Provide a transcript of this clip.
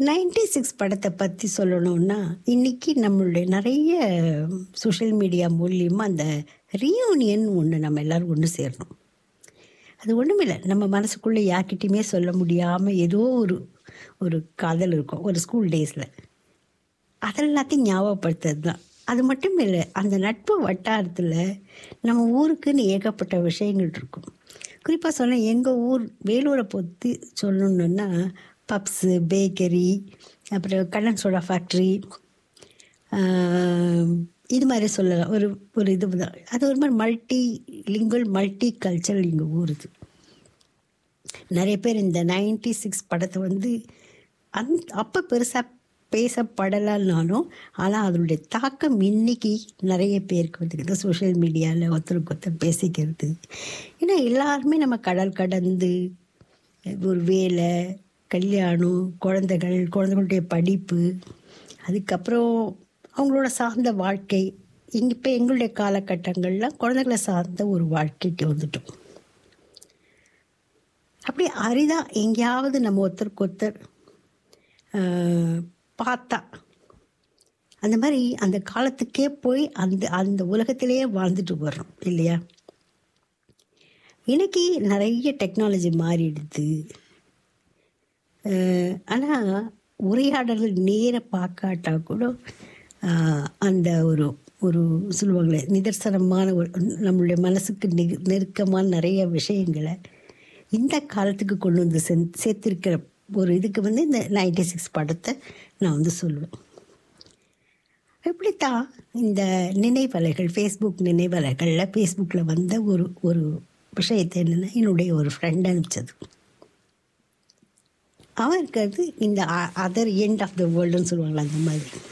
ninety six படத்தை பற்றி சொல்லணும்னா இன்னைக்கு நம்மளுடைய நிறைய சோஷியல் மீடியா மூலியமாக அந்த ரீயூனியன் ஒன்று நம்ம எல்லோரும் ஒன்று சேரணும் அது ஒன்றும் இல்லை நம்ம மனசுக்குள்ளே யார்கிட்டையுமே சொல்ல முடியாமல் ஏதோ ஒரு ஒரு காதல் இருக்கும் ஒரு ஸ்கூல் டேஸில் அதெல்லாத்தையும் ஞாபகப்படுத்துறது தான் அது மட்டும் இல்லை அந்த நட்பு வட்டாரத்தில் நம்ம ஊருக்குன்னு ஏகப்பட்ட விஷயங்கள் இருக்கும் குறிப்பாக சொன்ன எங்கள் ஊர் வேலூரை பொறுத்து சொல்லணுன்னா பப்ஸு பேக்கரி அப்புறம் கண்ணன் சோடா ஃபேக்ட்ரி இது மாதிரி சொல்லலாம் ஒரு ஒரு இது தான் அது ஒரு மாதிரி மல்டி லிங்குவல் மல்டி கல்ச்சரல் எங்கள் ஊர் இது நிறைய பேர் இந்த நைன்டி சிக்ஸ் படத்தை வந்து அந் அப்போ பெருசாக பேசப்படலைன்னாலும் ஆனால் அதனுடைய தாக்கம் இன்னைக்கு நிறைய பேருக்கு வந்துக்கிட்டு சோஷியல் மீடியாவில் ஒருத்தருக்கு ஒருத்தர் பேசிக்கிறது ஏன்னா எல்லாருமே நம்ம கடல் கடந்து ஒரு வேலை கல்யாணம் குழந்தைகள் குழந்தைகளுடைய படிப்பு அதுக்கப்புறம் அவங்களோட சார்ந்த வாழ்க்கை இங்கே இப்போ எங்களுடைய காலகட்டங்களில் குழந்தைகளை சார்ந்த ஒரு வாழ்க்கைக்கு வந்துட்டோம் அப்படி அரிதாக எங்கேயாவது நம்ம ஒருத்தருக்கு ஒருத்தர் பார்த்தா அந்த மாதிரி அந்த காலத்துக்கே போய் அந்த அந்த உலகத்திலேயே வாழ்ந்துட்டு வர்றோம் இல்லையா இன்னைக்கு நிறைய டெக்னாலஜி மாறிடுது ஆனால் உரையாடல்கள் நேர பார்க்காட்டா கூட அந்த ஒரு ஒரு சொல்லுவாங்களே நிதர்சனமான ஒரு நம்மளுடைய மனசுக்கு நெ நெருக்கமான நிறைய விஷயங்களை இந்த காலத்துக்கு கொண்டு வந்து செ சேர்த்துருக்கிற ஒரு இதுக்கு வந்து இந்த நைன்டி சிக்ஸ் படத்தை நான் வந்து சொல்லுவேன் இப்படித்தான் இந்த நினைவலைகள் ஃபேஸ்புக் நினைவலைகளில் ஃபேஸ்புக்கில் வந்த ஒரு ஒரு விஷயத்தை என்னென்னா என்னுடைய ஒரு ஃப்ரெண்ட் அனுப்பிச்சது அவருக்கு அது இந்த அதர் எண்ட் ஆஃப் த வேர்ல்டுன்னு சொல்லுவாங்களா அந்த மாதிரி